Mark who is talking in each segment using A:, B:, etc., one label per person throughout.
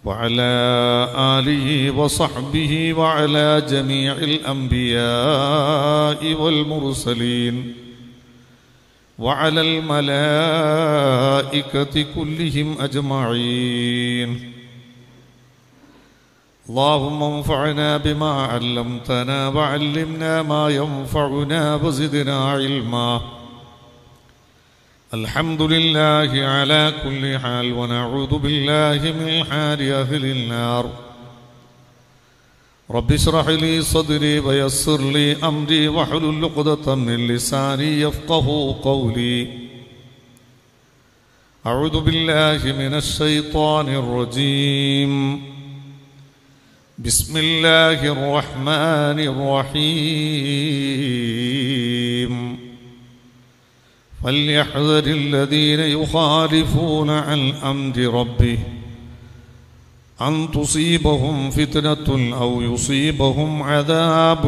A: وعلى آله وصحبه وعلى جميع الأنبياء والمرسلين وعلى الملائكة كلهم أجمعين اللهم انفعنا بما علمتنا وعلمنا ما ينفعنا وزدنا علما الحمد لله على كل حال ونعوذ بالله من حال أهل النار رب اشرح لي صدري ويسر لي أمري واحلل عقدة من لساني يفقه قولي أعوذ بالله من الشيطان الرجيم بسم الله الرحمن الرحيم فليحذر الذين يخالفون عن أمر ربه أن تصيبهم فتنة أو يصيبهم عذاب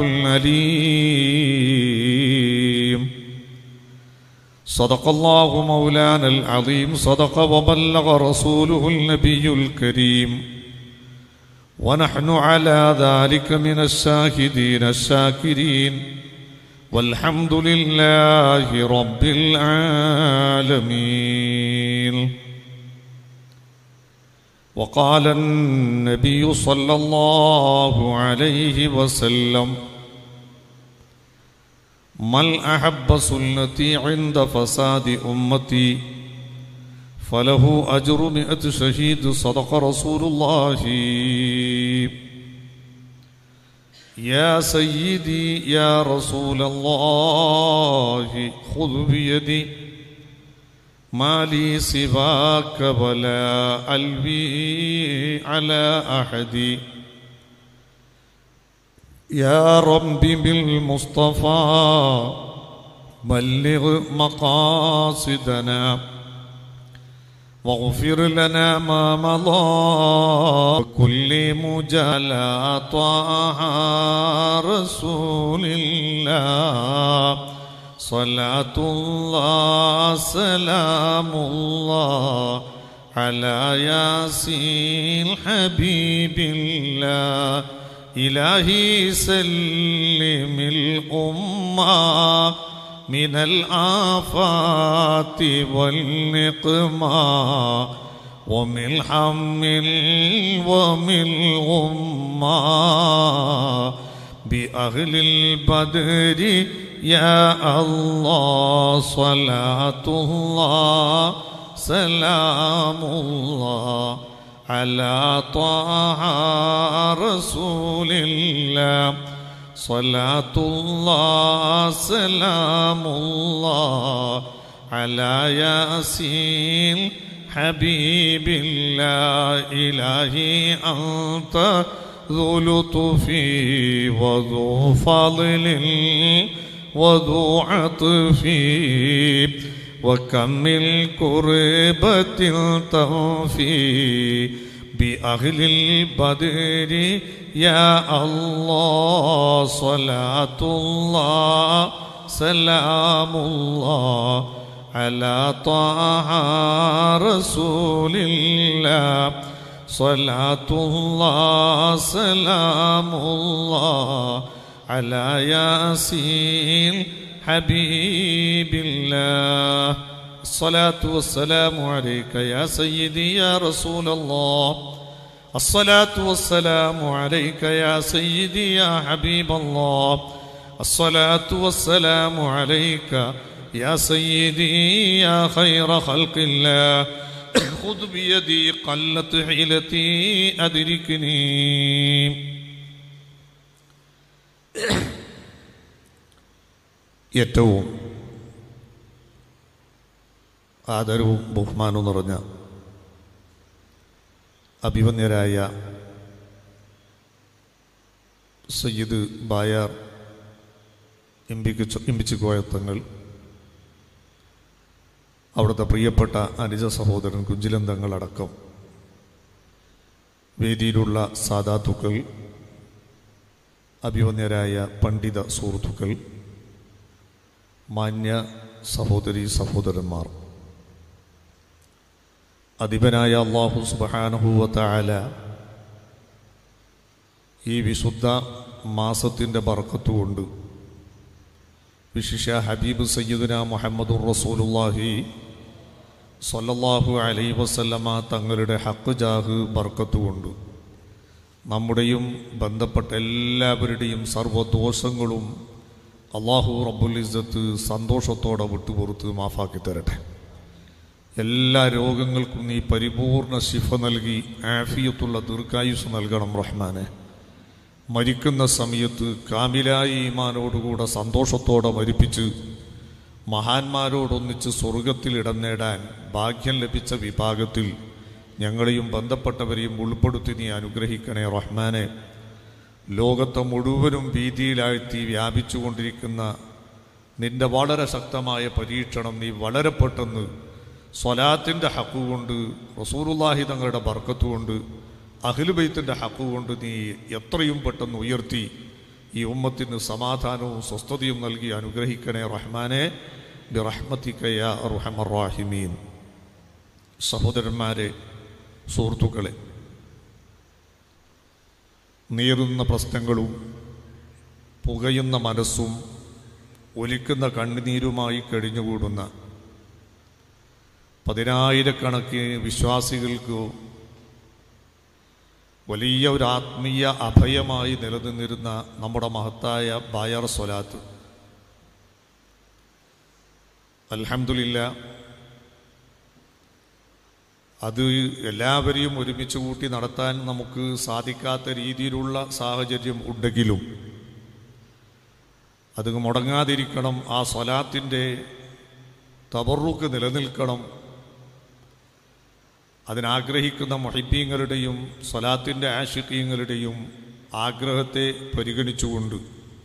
A: أليم صدق الله مولانا العظيم صدق وبلغ رسوله النبي الكريم ونحن على ذلك من الشاهدين الشاكرين والحمد لله رب العالمين وقال النبي صلى الله عليه وسلم من أحب سنتي عند فساد أمتي فله أجر مئة شهيد صدق رسول الله يا سيدي يا رسول الله خذ بيدي ما لي سواك ولا ألوي على أحد يا رب بالمصطفى بلغ مقاصدنا واغفر لنا ما مضى كل مجالى طه رسول الله صلاة الله سلام الله على ياسين حبيب الله إلهي سلم الأمة من الآفات والنقمة ومن حمل ومن غمة بأهل البدر يا الله صلاة الله سلام الله على طه رسول الله صلاة الله سلام الله على ياسين حبيب الله إلهي أنت ذو لطف وذو فضل وذو عطف وكمل كربة تنفي بأهل البدر يا الله صلاة الله سلام الله على طه رسول الله صلاة الله سلام الله على ياسين حبيب الله الصلاة والسلام عليك يا سيدي يا رسول الله الصلاة والسلام عليك يا سيدي يا حبيب الله الصلاة والسلام عليك يا سيدي يا خير خلق الله خذ بيدي قلت حيلتي أدركني ഏറ്റവും ആദരവും ബഹുമാനവും നിറഞ്ഞ അഭിമന്യരായ സയ്യിദ് ബായാർ എംപിക്ക് എംപിച്ചുകോയ തങ്ങൾ അവിടുത്തെ പ്രിയപ്പെട്ട അനുജ സഹോദരൻ കുഞ്ചിലൻ തങ്ങളടക്കം വേദിയിലുള്ള സാധാത്തുക്കൾ അഭിമന്യരായ പണ്ഡിത സുഹൃത്തുക്കൾ മാന്യ സഹോദരി സഹോദരന്മാർ അധിപനായ അള്ളാഹു സുബാനഹുവത്തായ ഈ വിശുദ്ധ മാസത്തിൻ്റെ ബർക്കത്തുകൊണ്ട് വിശിഷ്യ ഹബീബ് സയ്യിദുന മുഹമ്മദുർ റസൂലുള്ളാഹി സല്ലല്ലാഹു അലൈ വസല്ലമ തങ്ങളുടെ ഹക്ക് ജാഹ് ബർക്കത്തുകൊണ്ട് നമ്മുടെയും ബന്ധപ്പെട്ട എല്ലാവരുടെയും സർവ്വദോഷങ്ങളും അള്ളാഹു റബ്ബുൽ ഇസ്സത്ത് സന്തോഷത്തോടെ വിട്ടുപുറത്ത് മാഫാക്കി തരട്ടെ എല്ലാ രോഗങ്ങൾക്കും നീ പരിപൂർണ ശിഫ നൽകി ആഫിയത്തുള്ള ദീർഘായുസ് നൽകണം റഹ്മാനെ മരിക്കുന്ന സമയത്ത് കാമിലായ ഈമാനോടുകൂടെ സന്തോഷത്തോടെ മരിപ്പിച്ച് മഹാന്മാരോടൊന്നിച്ച് സ്വർഗത്തിൽ ഇടം നേടാൻ ഭാഗ്യം ലഭിച്ച വിഭാഗത്തിൽ ഞങ്ങളെയും ബന്ധപ്പെട്ടവരെയും ഉൾപ്പെടുത്തി നീ അനുഗ്രഹിക്കണേ റഹ്മാനെ ലോകത്തെ മുഴുവനും ഭീതിയിലാഴ്ത്തി വ്യാപിച്ചുകൊണ്ടിരിക്കുന്ന നിന്റെ വളരെ ശക്തമായ പരീക്ഷണം നീ വളരെ പെട്ടെന്ന് സ്വലാത്തിൻ്റെ ഹക്കു കൊണ്ട് റസൂറുല്ലാഹി തങ്ങളുടെ ബർക്കത്ത് കൊണ്ട് അഖിലുബൈത്തിൻ്റെ ഹക്കു കൊണ്ട് നീ എത്രയും പെട്ടെന്ന് ഉയർത്തി ഈ ഉമ്മത്തിന് സമാധാനവും സ്വസ്ഥതയും നൽകി അനുഗ്രഹിക്കണേ റഹ്മാനെ ബിറഹ്മത്തിക്കയ റുഹമറാഹിമീൻ സഹോദരന്മാരെ സുഹൃത്തുക്കളെ നീറുന്ന പ്രശ്നങ്ങളും പുകയുന്ന മനസ്സും ഒലിക്കുന്ന കണ്ണുനീരുമായി കഴിഞ്ഞുകൂടുന്ന പതിനായിരക്കണക്കിന് വിശ്വാസികൾക്ക് വലിയ ഒരു ആത്മീയ അഭയമായി നിലനിന്നിരുന്ന നമ്മുടെ മഹത്തായ ബായർ സ്വലാത്ത് അൽഹംദുലില്ല അത് എല്ലാവരെയും ഒരുമിച്ച് കൂട്ടി നടത്താൻ നമുക്ക് സാധിക്കാത്ത രീതിയിലുള്ള സാഹചര്യം ഉണ്ടെങ്കിലും അത് മുടങ്ങാതിരിക്കണം ആ സ്വലാത്തിൻ്റെ തബറുക്ക് നിലനിൽക്കണം അതിനാഗ്രഹിക്കുന്ന മൊഹിബീങ്ങളുടെയും സ്വലാത്തിൻ്റെ ആഷിക്കീങ്ങളുടെയും ആഗ്രഹത്തെ പരിഗണിച്ചുകൊണ്ട്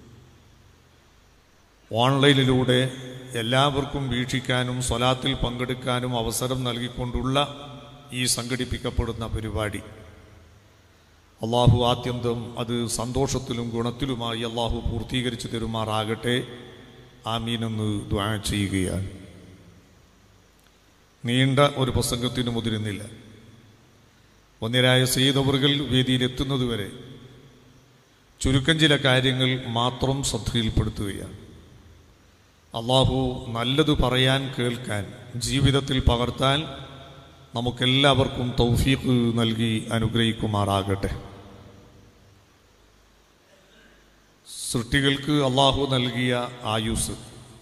A: ഓൺലൈനിലൂടെ എല്ലാവർക്കും വീക്ഷിക്കാനും സ്വലാത്തിൽ പങ്കെടുക്കാനും അവസരം നൽകിക്കൊണ്ടുള്ള ഈ സംഘടിപ്പിക്കപ്പെടുന്ന പരിപാടി അള്ളാഹു ആത്യന്തം അത് സന്തോഷത്തിലും ഗുണത്തിലുമായി അള്ളാഹു പൂർത്തീകരിച്ചു തരുമാറാകട്ടെ ആമീനെന്ന് ദ്വാ ചെയ്യുകയാണ് നീണ്ട ഒരു പ്രസംഗത്തിന് മുതിരുന്നില്ല ഒന്നിരായ സെയ്തവറുകൾ വേദിയിലെത്തുന്നതുവരെ ചുരുക്കം ചില കാര്യങ്ങൾ മാത്രം ശ്രദ്ധയിൽപ്പെടുത്തുകയാണ് അള്ളാഹു നല്ലത് പറയാൻ കേൾക്കാൻ ജീവിതത്തിൽ പകർത്താൻ നമുക്കെല്ലാവർക്കും തൗഫീഖ് നൽകി അനുഗ്രഹിക്കുമാറാകട്ടെ സൃഷ്ടികൾക്ക് അള്ളാഹു നൽകിയ ആയുസ്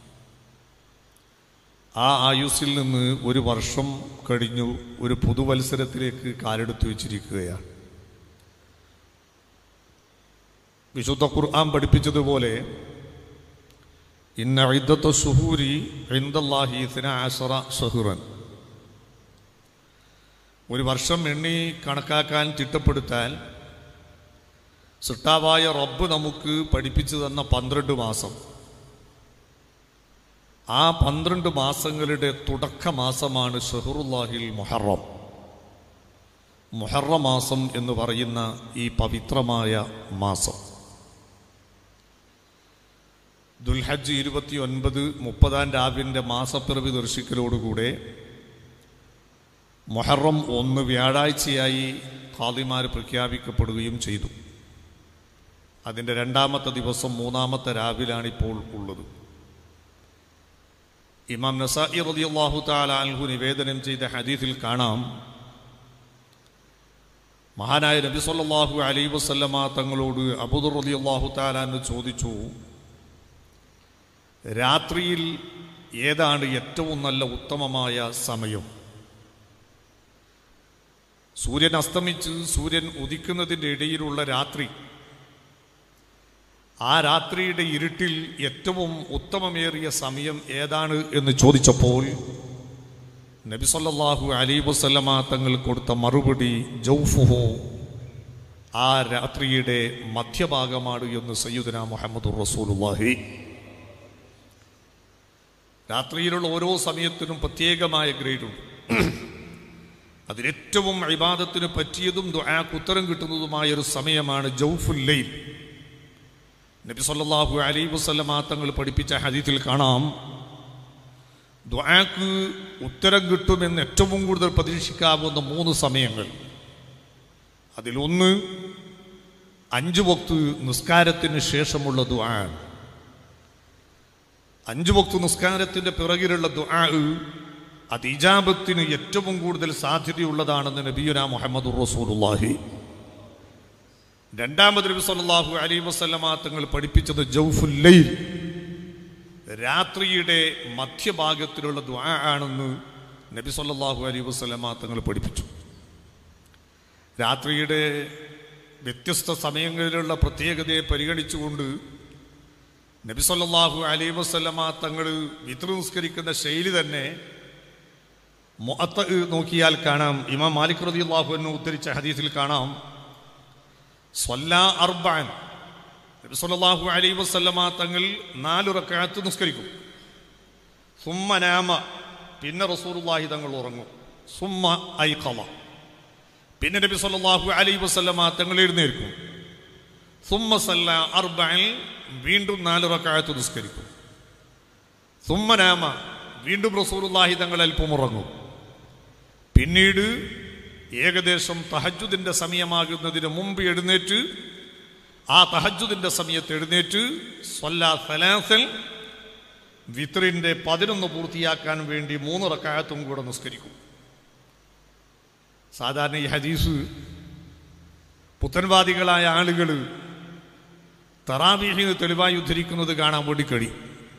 A: ആ ആയുസ്സിൽ നിന്ന് ഒരു വർഷം കഴിഞ്ഞു ഒരു പുതുവത്സരത്തിലേക്ക് കാലെടുത്തു വെച്ചിരിക്കുകയാണ് വിശുദ്ധ ഖുർആൻ പഠിപ്പിച്ചതുപോലെ ഇന്ന ഇദ്ദത്ത സുഹൂരി ഇന്ദല്ലാഹി ആസറ ഷഹുറൻ ഒരു വർഷം എണ്ണി കണക്കാക്കാൻ തിട്ടപ്പെടുത്താൻ സിട്ടാവായ റബ്ബ് നമുക്ക് പഠിപ്പിച്ചു തന്ന പന്ത്രണ്ട് മാസം ആ പന്ത്രണ്ട് മാസങ്ങളുടെ തുടക്ക മാസമാണ് ഷഹറുല്ലാഹിൽ മുഹറം മുഹറ മാസം എന്ന് പറയുന്ന ഈ പവിത്രമായ മാസം ദുൽഹജ്ജ് ഇരുപത്തി ഒൻപത് മുപ്പതാം രാവിൻ്റെ മാസപ്പിറവി ദർശിക്കലോടുകൂടെ മൊഹറം ഒന്ന് വ്യാഴാഴ്ചയായി ഖാദിമാർ പ്രഖ്യാപിക്കപ്പെടുകയും ചെയ്തു അതിൻ്റെ രണ്ടാമത്തെ ദിവസം മൂന്നാമത്തെ രാവിലാണ് ഇപ്പോൾ ഉള്ളത് ഇമാം നസായി റളിയല്ലാഹു തആല അൻഹു നിവേദനം ചെയ്ത ഹദീസിൽ കാണാം മഹാനായ നബി സല്ലല്ലാഹു അലൈഹി വസല്ലമ തങ്ങളോട് അബൂദർ റളിയല്ലാഹു തആല എന്ന് ചോദിച്ചു രാത്രിയിൽ ഏതാണ് ഏറ്റവും നല്ല ഉത്തമമായ സമയം സൂര്യൻ അസ്തമിച്ച് സൂര്യൻ ഉദിക്കുന്നതിൻ്റെ ഇടയിലുള്ള രാത്രി ആ രാത്രിയുടെ ഇരുട്ടിൽ ഏറ്റവും ഉത്തമമേറിയ സമയം ഏതാണ് എന്ന് ചോദിച്ചപ്പോൾ നബി സല്ലല്ലാഹു അലൈഹി വസല്ലമ തങ്ങൾ കൊടുത്ത മറുപടി ജൗഫുഹു ആ രാത്രിയുടെ മധ്യഭാഗമാണ് എന്ന് സയ്യിദുന മുഹമ്മദ് റസൂലുള്ളാഹി രാത്രിയിലുള്ള ഓരോ സമയത്തിനും പ്രത്യേകമായ ഗ്രേഡുണ്ട് അതിലേറ്റവും ഇബാദത്തിന് പറ്റിയതും ദുആക്ക് ഉത്തരം കിട്ടുന്നതുമായ ഒരു സമയമാണ് ജൗഫുൽ ലൈൽ നബി സല്ലല്ലാഹു അലൈഹി വസല്ലമ തങ്ങൾ പഠിപ്പിച്ച ഹദീസിൽ കാണാം ദുആക്ക് ഉത്തരം കിട്ടുമെന്ന് ഏറ്റവും കൂടുതൽ പ്രതീക്ഷിക്കാവുന്ന മൂന്ന് സമയങ്ങൾ അതിലൊന്ന് അഞ്ചു വക്ത് നിസ്കാരത്തിന് ശേഷമുള്ള ദുആ അഞ്ചു വക്ത് നിസ്കാരത്തിന്റെ പിറകിലുള്ള ദുആ അത് ഇജാബത്തിന് ഏറ്റവും കൂടുതൽ സാധ്യതയുള്ളതാണെന്ന് നബിയുന മുഹമ്മദ് റസൂലുള്ളാഹി രണ്ടാമത് നബി സല്ലല്ലാഹു അലൈഹി വസല്ലമ തങ്ങൾ പഠിപ്പിച്ചത് ജൗഫുൽ ലൈൽ രാത്രിയുടെ മധ്യഭാഗത്തിലുള്ള ദ്വാ ആണെന്ന് നബി സല്ലല്ലാഹു അലൈഹി വസല്ലമ തങ്ങൾ പഠിപ്പിച്ചു രാത്രിയുടെ വ്യത്യസ്ത സമയങ്ങളിലുള്ള പ്രത്യേകതയെ പരിഗണിച്ചുകൊണ്ട് നബി സല്ലല്ലാഹു അലൈഹി വസല്ലമ തങ്ങൾ വിത്ര നിസ്കരിക്കുന്ന ശൈലി തന്നെ മുഅത്ത നോക്കിയാൽ കാണാം ഇമാം മാലിക് റളിയല്ലാഹു അൻഹു ഉദ്ധരിച്ച ഹദീസിൽ കാണാം സ്വല്ലാ അർബഅൻ നബി സല്ലല്ലാഹു അലൈഹി വസല്ലമ തങ്ങൾ നാല് റക്അത്ത് നിസ്കരിക്കും സുമ്മ നാമ പിന്നെ റസൂലുള്ളാഹി തങ്ങൾ ഉറങ്ങും സുമ്മ ഐഖള പിന്നെ നബി സല്ലല്ലാഹു അലൈഹി വസല്ലമ തങ്ങൾ എഴുന്നേൽക്കും സുമ്മ സല്ല അർബഅൻ വീണ്ടും നാല് റക്അത്ത് നിസ്കരിക്കും സുമ്മ നാമ വീണ്ടും റസൂലുള്ളാഹി തങ്ങൾ അല്പം ഉറങ്ങും പിന്നീട് ഏകദേശം തഹജുദിന്റെ സമയമാകുന്നതിന് മുമ്പ് എഴുന്നേറ്റ് ആ തഹജുദിന്റെ സമയത്ത് എഴുന്നേറ്റ് സ്വല്ലാ സലാസൽ വിത്രിന്റെ പതിനൊന്ന് പൂർത്തിയാക്കാൻ വേണ്ടി മൂന്ന് റക്കായത്തും കൂടെ നിസ്കരിക്കും സാധാരണ ഈ ഹദീസ് പുത്തൻവാദികളായ ആളുകൾ തറാവീഹിന് തെളിവായി ഉദ്ധരിക്കുന്നത് കാണാൻ വേണ്ടി കഴിയും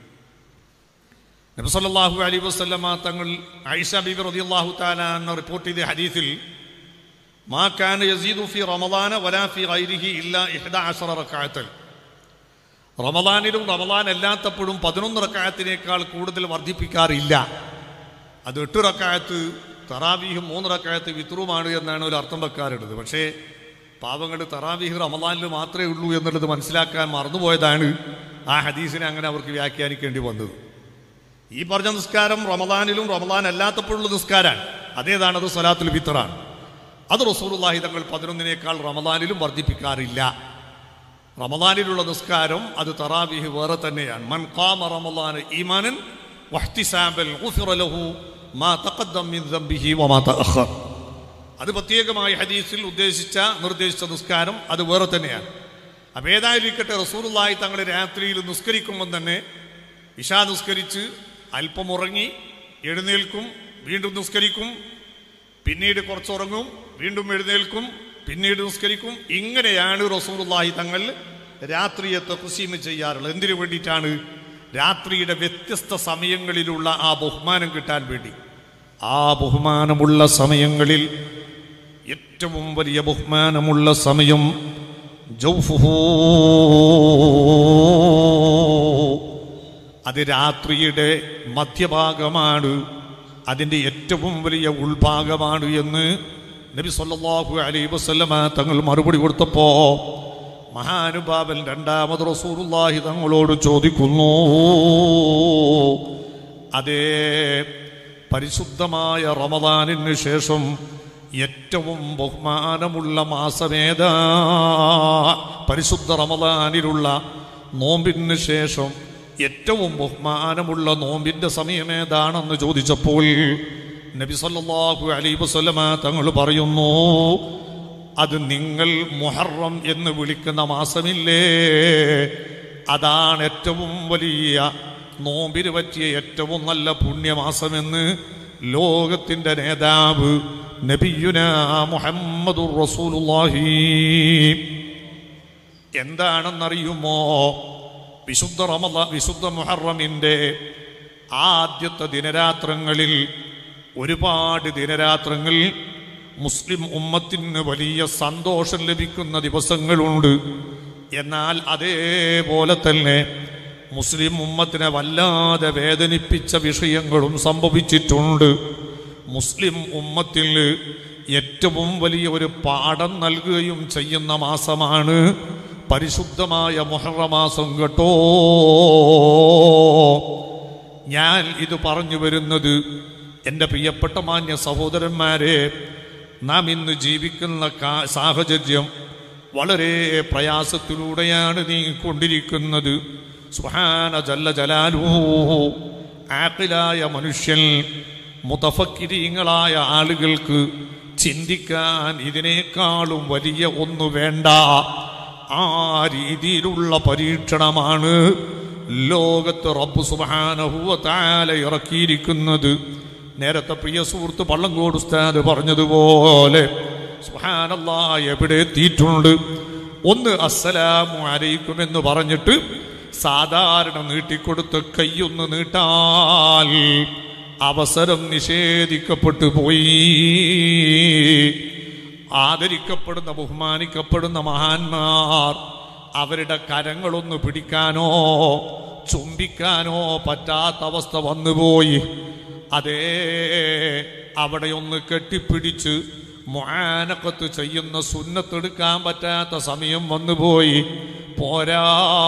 A: നബിസല്ലാഹു അലൈ വസ്ലമ തങ്ങൾ ഐഷ ബിബി റളിയല്ലാഹു തആല എന്ന റിപ്പോർട്ട് ചെയ്ത ഹദീസിൽ മാ കാന യസീദു ഫി റമദാന വലാ ഫി ഗൈരിഹി ഇല്ലാ ഇഹ്ദ അശറ റക്അത്തൻ റമദാനിലും റമദാൻ അല്ലാത്തപ്പോഴും പതിനൊന്ന് റക്കായത്തിനേക്കാൾ കൂടുതൽ വർദ്ധിപ്പിക്കാറില്ല അത് എട്ട് റക്കായത്ത് തറാവീഹും മൂന്ന് റക്കായത്ത് വിത്രുമാണ് എന്നാണ് ഒരു അർത്ഥം വെക്കാറുള്ളത് പക്ഷേ പാവങ്ങൾ തറാവീഹ് റമദാനിൽ മാത്രമേ ഉള്ളൂ എന്നുള്ളത് മനസ്സിലാക്കാൻ മറന്നുപോയതാണ് ആ ഹദീസിനെ അങ്ങനെ അവർക്ക് വ്യാഖ്യാനിക്കേണ്ടി വന്നത് ഈ പറഞ്ഞ നിസ്കാരം റമദാനിലും റമദാൻ അല്ലാത്തപ്പോഴുള്ള നിസ്കാരമാണ് അതേതാണ് അത് സ്വലാത്തുൽ ഫിത്തറാണ് അത് റസൂലുള്ളാഹി തങ്ങൾ പതിനൊന്നിനേക്കാൾ റമദാനിലും വർദ്ധിപ്പിക്കാറില്ല റമദാനിലുള്ള നിസ്കാരം അത് തറാവിഹ് വേറെ തന്നെയാണ് മൻ ഖാമ റമദാൻ ഈമാനൻ വഹ്തിസാബൻ ഗുഫിറ ലഹു മാ തഖദ്ദം മിൻ ദംബിഹി വമാ തഅഖർ അത് പ്രത്യേകമായി ഹദീസിൽ ഉദ്ദേശിച്ച നിർദ്ദേശിച്ച നിസ്കാരം അത് വേറെ തന്നെയാണ് അപ്പോൾ ഏതായിരിക്കട്ടെ റസൂലുള്ളാഹി തങ്ങൾ രാത്രിയിൽ നിസ്കരിക്കുമ്പോൾ തന്നെ ഇഷാ നിസ്കരിച്ച് അല്പം ഉറങ്ങി എഴുന്നേൽക്കും വീണ്ടും നിസ്കരിക്കും പിന്നീട് കുറച്ചുറങ്ങും വീണ്ടും എഴുന്നേൽക്കും പിന്നീട് നിസ്കരിക്കും ഇങ്ങനെയാണ് റസൂലുള്ളാഹി തങ്ങൾ രാത്രിയെ തഖ്സീം ചെയ്യാറുള്ളത് എന്തിനു വേണ്ടിയിട്ടാണ് രാത്രിയുടെ വ്യത്യസ്ത സമയങ്ങളിലുള്ള ആ ബഹുമാനം കിട്ടാൻ വേണ്ടി ആ ബഹുമാനമുള്ള സമയങ്ങളിൽ ഏറ്റവും വലിയ ബഹുമാനമുള്ള സമയം ജൗഫുഹൂ അത് രാത്രിയുടെ മധ്യഭാഗമാണ് അതിൻ്റെ ഏറ്റവും വലിയ ഉൾഭാഗമാണ് എന്ന് നബി സല്ലല്ലാഹു അലൈഹി വസല്ലമ തങ്ങൾ മറുപടി കൊടുത്തപ്പോ മഹാനുഭാവൻ രണ്ടാമത് റസൂലുള്ളാഹി തങ്ങളോട് ചോദിക്കുന്നു അതേ പരിശുദ്ധമായ റമദാനിന് ശേഷം ഏറ്റവും ബഹുമാനമുള്ള മാസമേതാ പരിശുദ്ധ റമദാനിലുള്ള നോമ്പിന് ശേഷം ഏറ്റവും ബഹുമാനമുള്ള നോമ്പിന്റെ സമയം ഏതാണെന്ന് ചോദിച്ചപ്പോൾ നബി സല്ലല്ലാഹു അലൈഹി വസല്ലമ തങ്ങൾ പറയുന്നു അത് നിങ്ങൾ മുഹറം എന്ന് വിളിക്കുന്ന മാസമില്ലേ അതാണ് ഏറ്റവും വലിയ നോമ്പിന് പറ്റിയ ഏറ്റവും നല്ല പുണ്യമാസമെന്ന് ലോകത്തിന്റെ നേതാവ് നബിയുന മുഹമ്മദുർ റസൂലുള്ളാഹി എന്താണെന്നറിയുമോ വിശുദ്ധ റമദ വിശുദ്ധ മുഹറമിൻ്റെ ആദ്യത്തെ ദിനരാത്രങ്ങളിൽ ഒരുപാട് ദിനരാത്രങ്ങൾ മുസ്ലിം ഉമ്മത്തിന് വലിയ സന്തോഷം ലഭിക്കുന്ന ദിവസങ്ങളുണ്ട് എന്നാൽ അതേപോലെ തന്നെ മുസ്ലിം ഉമ്മത്തിനെ വല്ലാതെ വേദനിപ്പിച്ച വിഷയങ്ങളും സംഭവിച്ചിട്ടുണ്ട് മുസ്ലിം ഉമ്മത്തിൽ ഏറ്റവും വലിയ ഒരു പാഠം നൽകുകയും ചെയ്യുന്ന മാസമാണ് പരിശുദ്ധമായ മുഹറമാസം കേട്ടോ ഞാൻ ഇത് പറഞ്ഞു വരുന്നത് എൻ്റെ പ്രിയപ്പെട്ട മാന്യ സഹോദരന്മാരെ നാം ഇന്ന് ജീവിക്കുന്ന കാ- സാഹചര്യം വളരെ പ്രയാസത്തിലൂടെയാണ് നീങ്ങിക്കൊണ്ടിരിക്കുന്നത് സുഹാന ജല്ല ജലാലൂ ആക്കിലായ മനുഷ്യൻ മുതഫക്കിരീങ്ങളായ ആളുകൾക്ക് ചിന്തിക്കാൻ ഇതിനേക്കാളും വലിയ ഒന്നു വേണ്ട ആ രീതിയിലുള്ള പരീക്ഷണമാണ് ലോകത്ത് റബ്ബ് സുബാനഹുവ താല ഇറക്കിയിരിക്കുന്നത് നേരത്തെ പ്രിയ സുഹൃത്ത് പള്ളങ്കോട് ഉസ്താദ് പറഞ്ഞതുപോലെ സുബാനല്ല എവിടെ എത്തിയിട്ടുണ്ട് ഒന്ന് അസ്സലാമു അലൈക്കും എന്ന് പറഞ്ഞിട്ട് സാധാരണ നീട്ടിക്കൊടുത്ത് കൈയൊന്ന് നീട്ടാൽ അവസരം നിഷേധിക്കപ്പെട്ടു പോയി ആദരിക്കപ്പെടുന്ന ബഹുമാനിക്കപ്പെടുന്ന മഹാന്മാർ അവരുടെ കരങ്ങളൊന്ന് പിടിക്കാനോ ചുംബിക്കാനോ പറ്റാത്ത അവസ്ഥ വന്നുപോയി അതേ അവിടെ ഒന്ന് കെട്ടിപ്പിടിച്ച് മുആനക്കത്ത് ചെയ്യുന്ന സുന്നത്തെടുക്കാൻ പറ്റാത്ത സമയം വന്നുപോയി പോരാ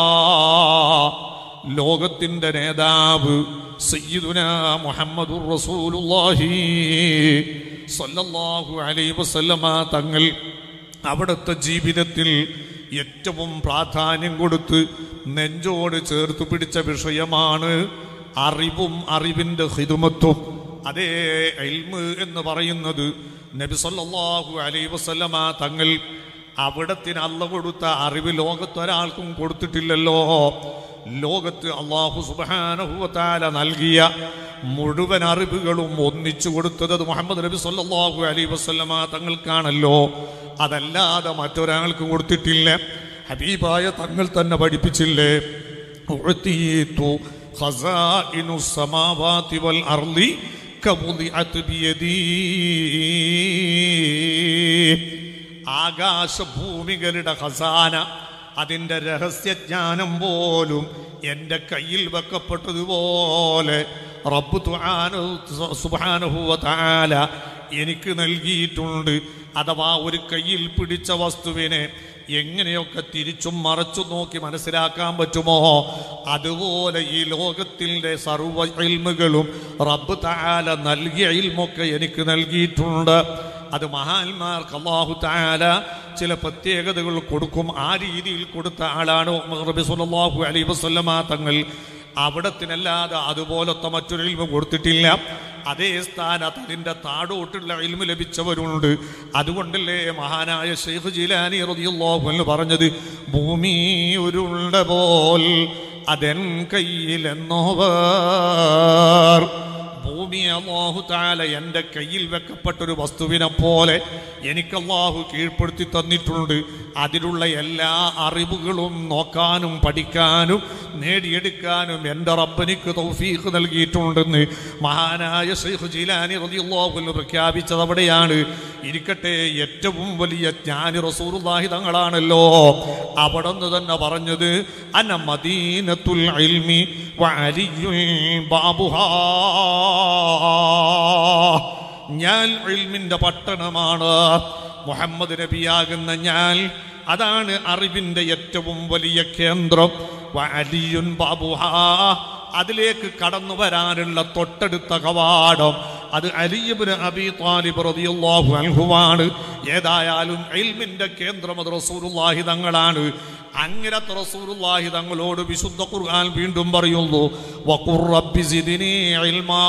A: ലോകത്തിന്റെ നേതാവ് സയ്യിദുന മുഹമ്മദുർ റസൂലുള്ളാഹി സല്ലല്ലാഹു അലൈഹി വസല്ലമ തങ്ങൾ അവിടുത്തെ ജീവിതത്തിൽ ഏറ്റവും പ്രാധാന്യം കൊടുത്ത് നെഞ്ചോട് ചേർത്ത് പിടിച്ച വിഷയമാണ് അറിവും അറിവിന്റെ ഹിതുമത്വം അതേ ഇൽമ് എന്ന് പറയുന്നത് നബി സല്ലല്ലാഹു അലൈഹി വസല്ലമ തങ്ങൾ അവിടത്തിന് അല്ല കൊടുത്ത അറിവ് ലോകത്തൊരാൾക്കും കൊടുത്തിട്ടില്ലല്ലോ ലോകത്ത് അള്ളാഹു സുബാനഹുവത്താല നൽകിയ മുഴുവൻ അറിവുകളും ഒന്നിച്ചു കൊടുത്തത് അത് മുഹമ്മദ് നബി സല്ലല്ലാഹു അലൈഹി വസല്ലമ തങ്ങൾക്കാണല്ലോ അതല്ലാതെ മറ്റൊരാൾക്ക് കൊടുത്തിട്ടില്ല ഹബീബായ തങ്ങൾ തന്നെ പഠിപ്പിച്ചില്ലേ ഉഅ്തീതു ഖസാഇനു സമാവാതി വൽ അർളി കവുദിഅത് ബിയദീ ആകാശഭൂമികളുടെ ഖസാന അതിൻ്റെ രഹസ്യജ്ഞാനം പോലും എൻ്റെ കയ്യിൽ വെക്കപ്പെട്ടതുപോലെ റബ്ബ് സുബാനുഭൂവത്താല എനിക്ക് നൽകിയിട്ടുണ്ട് അഥവാ ഒരു കയ്യിൽ പിടിച്ച വസ്തുവിനെ എങ്ങനെയൊക്കെ തിരിച്ചും മറച്ചും നോക്കി മനസ്സിലാക്കാൻ പറ്റുമോ അതുപോലെ ഈ ലോകത്തിൻ്റെ സർവ്വ ഇൽമുകളും റബ്ബ് താല നൽകിയ ഇൽമൊക്കെ എനിക്ക് നൽകിയിട്ടുണ്ട് അത് മഹാന്മാർക്ക് അള്ളാഹു താല ചില പ്രത്യേകതകൾ കൊടുക്കും ആ രീതിയിൽ കൊടുത്ത ആളാണ് റബി സുല്ലാഹു അലൈ വസ്ലമ തങ്ങൾ അവിടത്തിനല്ലാതെ അതുപോലത്തെ മറ്റൊരു ഇൽമ കൊടുത്തിട്ടില്ല അതേ സ്ഥാനത്ത് അതിൻ്റെ താടോട്ടുള്ള ഇൽമ ലഭിച്ചവരുണ്ട് അതുകൊണ്ടല്ലേ മഹാനായ ഷെയ്ഖ് ജിലാനി റളിയല്ലാഹു അൻഹു പറഞ്ഞത് ഭൂമി ഉരുണ്ട പോൽ അതെൻ കയ്യിലെന്നോവർ ഭൂമി അള്ളാഹു താല എൻ്റെ കയ്യിൽ വെക്കപ്പെട്ട ഒരു വസ്തുവിനെ പോലെ എനിക്ക് അള്ളാഹു കീഴ്പ്പെടുത്തി തന്നിട്ടുണ്ട് അതിലുള്ള എല്ലാ അറിവുകളും നോക്കാനും പഠിക്കാനും നേടിയെടുക്കാനും എൻ്റെ റബ്ബനിക്ക് തൗഫീഖ് നൽകിയിട്ടുണ്ടെന്ന് മഹാനായ ഷെയ്ഖ് ജിലാനി റളിയല്ലാഹു പ്രഖ്യാപിച്ചത് അവിടെയാണ് ഇരിക്കട്ടെ ഏറ്റവും വലിയ ജ്ഞാനി റസൂറുല്ലാഹി തങ്ങളാണല്ലോ അവിടെ നിന്ന് തന്നെ പറഞ്ഞത് അന മദീനത്തുൽ ഇൽമി വഅലിയുൽ ബാബുഹാ ഞാൻ ഇൽമിന്റെ പട്ടണമാണ് മുഹമ്മദ് നബിയാകുന്ന ഞാൻ അതാണ് അറിവിന്റെ ഏറ്റവും വലിയ കേന്ദ്രം വഅലിയുൻ ബാബുഹാ അതിലേക്ക് കടന്നു വരാനുള്ള തൊട്ടടുത്ത കവാടം അത് അലിയബിന് അബി താലിബ് റളിയല്ലാഹു അൻഹുവാണ് ഏതായാലും ഇൽമിന്റെ കേന്ദ്രം അത് റസൂലുള്ളാഹി തങ്ങളാണ് അങ്ങനത്തെ റസൂലുള്ളാഹി തങ്ങളോട് വിശുദ്ധ ഖുർആൻ വീണ്ടും പറയുന്നു വഖുർ റബ്ബി സിദ്നി ഇൽമാ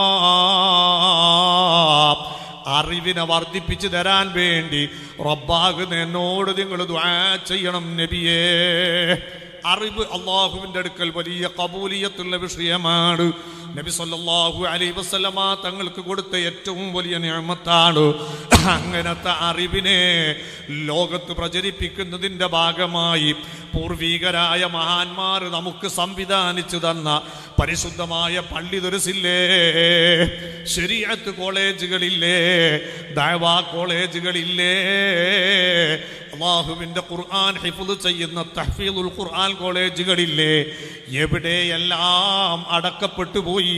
A: അറിവിനെ വർദ്ധിപ്പിച്ചു തരാൻ വേണ്ടി റബ്ബാകുന്ന എന്നോട് നിങ്ങൾ ദുആ ചെയ്യണം നബിയേ അറിവ് അള്ളാഹുവിൻ്റെ അടുക്കൽ വലിയ കബൂലിയത്തുള്ള വിഷയമാണ് നബി സല്ലല്ലാഹു അലൈഹി വസല്ലമ തങ്ങൾക്ക് കൊടുത്ത ഏറ്റവും വലിയ നിയമത്താണ് അങ്ങനത്തെ അറിവിനെ ലോകത്ത് പ്രചരിപ്പിക്കുന്നതിൻ്റെ ഭാഗമായി പൂർവീകരായ മഹാന്മാർ നമുക്ക് സംവിധാനിച്ചു തന്ന പരിശുദ്ധമായ പള്ളി ദുരസില്ലേ ശരിയത്ത് കോളേജുകളില്ലേ ദൈവാ കോളേജുകളില്ലേ അള്ളാഹുവിന്റെ ഖുർആൻ ഹിഫുദ് ചെയ്യുന്ന തഹ്ഫീദുൽ ഖുർആൻ കോളേജുകളില്ലേ എവിടെയെല്ലാം അടക്കപ്പെട്ടു പോയി